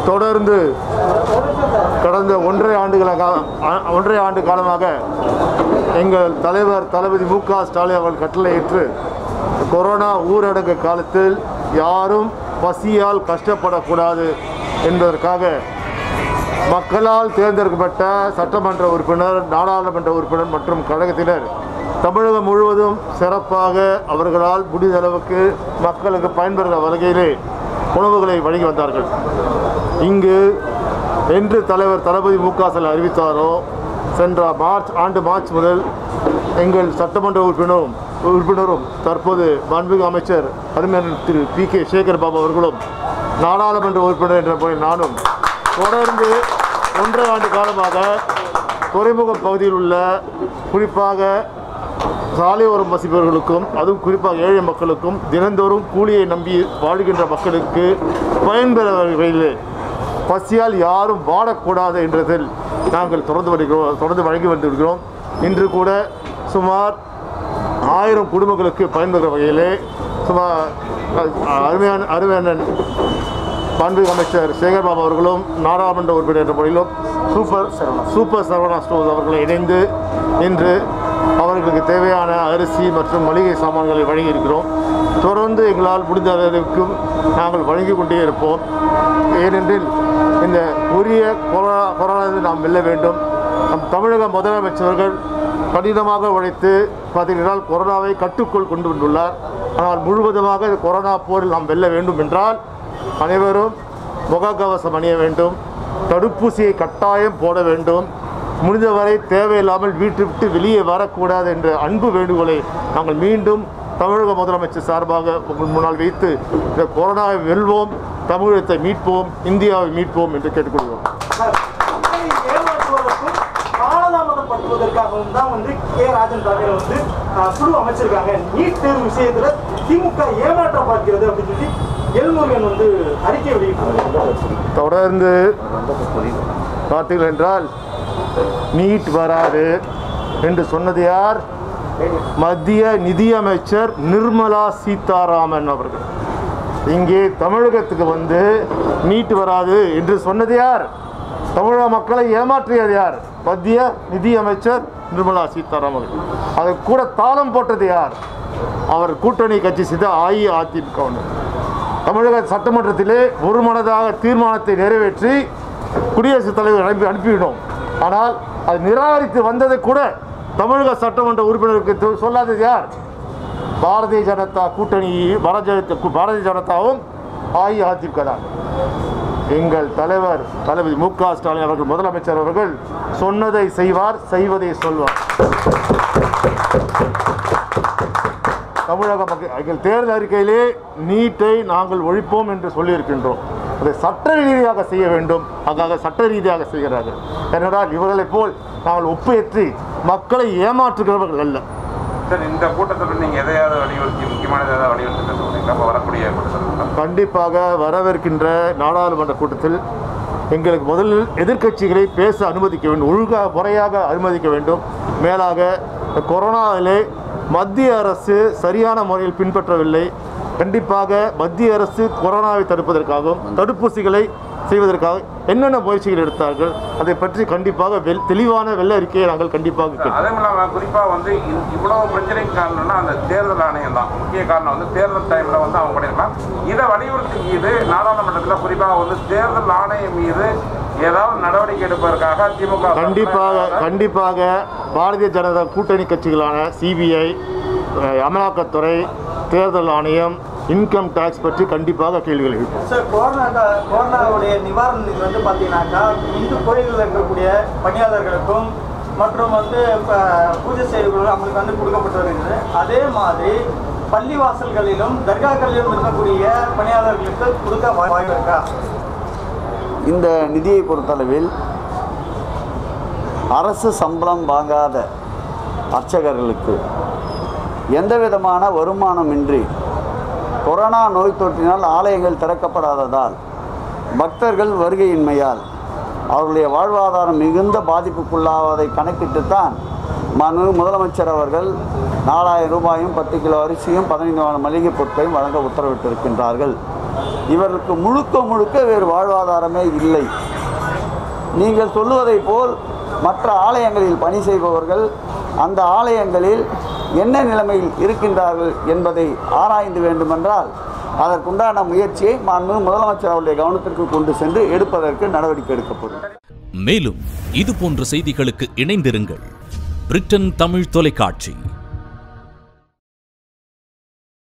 தொடர்ந்து கடந்த ஒன்றரை ஆண்டுகளாக ஆ- ஒன்றரை ஆண்டு காலமாக எங்கள் தலைவர் தளபதி மு க ஸ்டாலின் அவர்கள் கட்டளையிட்டு கொரோனா ஊரடங்கு காலத்தில் யாரும் பசியால் கஷ்டப்படக்கூடாது என்பதற்காக மக்களால் தேர்ந்தெடுக்கப்பட்ட சட்டமன்ற உறுப்பினர் நாடாளுமன்ற உறுப்பினர் மற்றும் கழகத்தினர் தமிழகம் முழுவதும் சிறப்பாக அவர்களால் முடிந்த அளவுக்கு மக்களுக்கு பயன்பெறுகிற வகையிலே உணவுகளை வழங்கி வந்தார்கள் இங்கு என்று தலைவர் தளபதி மு க ஸ்டாலின் அறிவித்தாரோ சென்ற மார்ச் ஆண்டு மார்ச் முதல் எங்கள் சட்டமன்ற உறுப்பினரும் உறுப்பினரும் தற்போது மாண்புமிகு அமைச்சர் அருமையான திரு பி கே சேகர் பாபு அவர்களும் நாடாளுமன்ற உறுப்பினர் என்ற முறையில் நானும் தொடர்ந்து ஒன்றரை ஆண்டு காலமாக துறைமுக பகுதியில் உள்ள குறிப்பாக சாலையோரம் வசிப்பவர்களுக்கும் அதுவும் குறிப்பாக ஏழை மக்களுக்கும் தினந்தோறும் கூலியை நம்பி வாழ்கின்ற மக்களுக்கு பயன்பெற வகையில் பசியால் யாரும் வாடக்கூடாது என்றதில் நாங்கள் தொடர்ந்து வருகிறோம் தொடர்ந்து வழங்கி வந்திருக்கிறோம் இன்று கூட சுமார் ஆயிரம் குடும்பங்களுக்கு பயன்பெறுகிற வகையிலே சுமார் அஹ், அருமையான அருமையானன் மாண்புமிகு அமைச்சர் சேகர்பாபு அவர்களும் நாடாளுமன்ற உறுப்பினர் என்ற முறையிலும் சூப்பர் சூப்பர் சரவணா ஸ்டோர்ஸ் அவர்களை இணைந்து இன்று அவர்களுக்கு தேவையான அரிசி மற்றும் மளிகை சாமான்களை வழங்கி இருக்கிறோம் தொடர்ந்து எங்களால் முடிந்த அளவுக்கும் நாங்கள் வழங்கி கொண்டே இருப்போம் ஏனென்றில் இந்த உரிய கொரோனா கொரோனாவிலிருந்து நாம் வெல்ல வேண்டும் நம் தமிழக முதலமைச்சர்கள் கடினமாக உழைத்து பார்த்தீங்கன்னா கொரோனாவை கட்டுக்குள் கொண்டு வந்துள்ளார் ஆனால் முழுவதுமாக இந்த கொரோனா போரில் நாம் வெல்ல வேண்டும் என்றால் அனைவரும் முகக்கவசம் அணிய வேண்டும் தடுப்பூசியை கட்டாயம் போட வேண்டும் முடிந்தவரை தேவையில்லாமல் வீட்டை விட்டு வெளியே வரக்கூடாது என்ற அன்பு வேண்டுகோளை நாங்கள் மீண்டும் தமிழக முதலமைச்சர் சார்பாக உங்கள் முன்னால் வைத்து இந்த கொரோனாவை வெல்வோம் தமிழகத்தை மீட்போம் இந்தியாவை மீட்போம் என்று கேட்டுக்கொள்வோம் மக்களை ஏமாற்றுவதற்கும் காலதாமதப்படுத்துவதற்காகவும் தான் வந்து கே ராஜன் தலைவர் வந்து ஆஹ், குழு அமைச்சிருக்காங்க நீட் தேர்வு விஷயத்துல திமுக ஏமாற்ற பார்க்கிறது அப்படின்னு சொல்லி எல்முருகன் வந்து அறிக்கை வெளியிட்டாங்க தொடர்ந்து பார்த்தீர்கள் என்றால் நீட் வராது என்று சொன்னது யார் மத்திய நிதியமைச்சர் நிர்மலா சீதாராமன் அவர்கள் இங்கே தமிழகத்துக்கு வந்து நீட் வராது என்று சொன்னது யார் தமிழக மக்களை ஏமாற்றியது யார் மத்திய நிதியமைச்சர் நிர்மலா சீதாராமன் அவர்கள் அதை கூட தாளம் போட்டது யார் அவர் கூட்டணி கட்சி செய்த அஇஅதிமுக தமிழக சட்டமன்றத்திலே ஒருமனதாக தீர்மானத்தை நிறைவேற்றி குடியரசுத் தலைவர் அனுப்பி அனுப்பிவிடும் ஆனால் அது நிராகரித்து வந்ததை கூட தமிழக சட்டமன்ற உறுப்பினருக்கு தெ- சொல்லாதது யார் பாரதிய ஜனதா கூட்டணி பாரதிய பாரதிய ஜனதாவும் அஇஅதிமுக தான் எங்கள் தலைவர் தளபதி மு க ஸ்டாலின் அவர்கள் முதலமைச்சர் அவர்கள் சொன்னதை செய்வார் செய்வதை சொல்வார் தமிழக மக்கள் எங்கள் தேர்தல் அறிக்கையிலே நீட்டை நாங்கள் ஒழிப்போம் என்று சொல்லியிருக்கின்றோம் அதை சட்ட ரீதியாக செய்ய வேண்டும் அதாக சட்ட ரீதியாக செய்கிறார்கள் ஏனென்றால் இவர்களைப் போல் நாங்கள் ஒப்பேற்றி மக்களை ஏமாற்றுகிறவர்கள் அல்ல சார் இந்த கூட்டத்தில் நீங்க எதையாவது வலியுறுத்தி முக்கியமானது ஏதாவது வலியுறுத்தி பேச போறீங்களா இப்போ வரக்கூடிய கூட்டத்தில் கண்டிப்பாக வரவிருக்கின்ற நாடாளுமன்ற கூட்டத்தில் எங்களுக்கு முதலில் எதிர்க்கட்சிகளை பேச அனுமதிக்க வேண்டும் ஒழுங்காக முறையாக அனுமதிக்க வேண்டும் மேலாக இந்த கொரோனாவிலே மத்திய அரசு சரியான முறையில் பின்பற்றவில்லை கண்டிப்பாக மத்திய அரசு கொரோனாவை தடுப்பதற்காகவும் தடுப்பூசிகளை செய்வதற்காக என்னென்ன முயற்சிகள் எடுத்தார்கள் அதை பற்றி கண்டிப்பாக வெள் தெளிவான வெள்ள அறிக்கையை நாங்கள் கண்டிப்பாக கேட்கிறோம். அதுவும் இல்லாமல் குறிப்பாக வந்து இ- இவ்வளவு பிரச்சனைக்கு காரணம்னா அந்த தேர்தல் ஆணையம் தான் முக்கிய காரணம் வந்து தேர்தல் டைமில் வந்து அவங்க பண்ணியிருக்கலாம் இதை வலியுறுத்தி மீது நாடாளுமன்றத்தில் குறிப்பாக வந்து தேர்தல் ஆணையம் மீது ஏதாவது நடவடிக்கை எடுப்பதற்காக திமுக கண்டிப்பாக கண்டிப்பாக பாரதிய ஜனதா கூட்டணி கட்சிகளான சிபிஐ அமலாக்கத்துறை தேர்தல் ஆணையம் இன்கம் டேக்ஸ் பற்றி கண்டிப்பாக கேள்விகள் எழுப்பும் சார் கொரோனா கொரோனாவுடைய நிவாரண நிதி வந்து பார்த்தீங்கன்னாக்கா இந்து கோயில்களில் இருக்கக்கூடிய பணியாளர்களுக்கும் மற்றும் வந்து இப்போ பூஜை செய்யக்கூடிய அவங்களுக்கு வந்து கொடுக்கப்பட்டு வருகிறது அதே மாதிரி பள்ளிவாசல்களிலும் தர்காக்களிலும் இருக்கக்கூடிய பணியாளர்களுக்கு கொடுக்க வாய்- வாய்ப்பு இருக்கா இந்த நிதியை பொறுத்தளவில் அரசு சம்பளம் வாங்காத அர்ச்சகர்களுக்கு எந்த விதமான வருமானமின்றி கொரோனா நோய் தொற்றினால் ஆலயங்கள் திறக்கப்படாததால் பக்தர்கள் வருகையின்மையால் அவர்களுடைய வாழ்வாதாரம் மிகுந்த பாதிப்புக்குள்ளாவதை கணக்கிட்டுத்தான் மனு முதலமைச்சர் அவர்கள் நாலாயிரம் ரூபாயும் பத்து கிலோ அரிசியும் பதினைந்து மளிகை பொருட்களையும் வழங்க உத்தரவிட்டிருக்கின்றார்கள் இவர்களுக்கு முழுக்க முழுக்க வேறு வாழ்வாதாரமே இல்லை நீங்கள் சொல்லுவதைப் போல் மற்ற ஆலயங்களில் பணி செய்பவர்கள் அந்த ஆலயங்களில் என்ன நிலைமையில் இருக்கின்றார்கள் என்பதை ஆராய்ந்து வேண்டுமென்றால் அதற்குண்டான முயற்சியை மாண்பு முதலமைச்சர் அவருடைய கவனத்திற்கு கொண்டு சென்று எடுப்பதற்கு நடவடிக்கை எடுக்கப்படும் மேலும் இது போன்ற செய்திகளுக்கு இணைந்திருங்கள் பிரிட்டன் தமிழ் தொலைக்காட்சி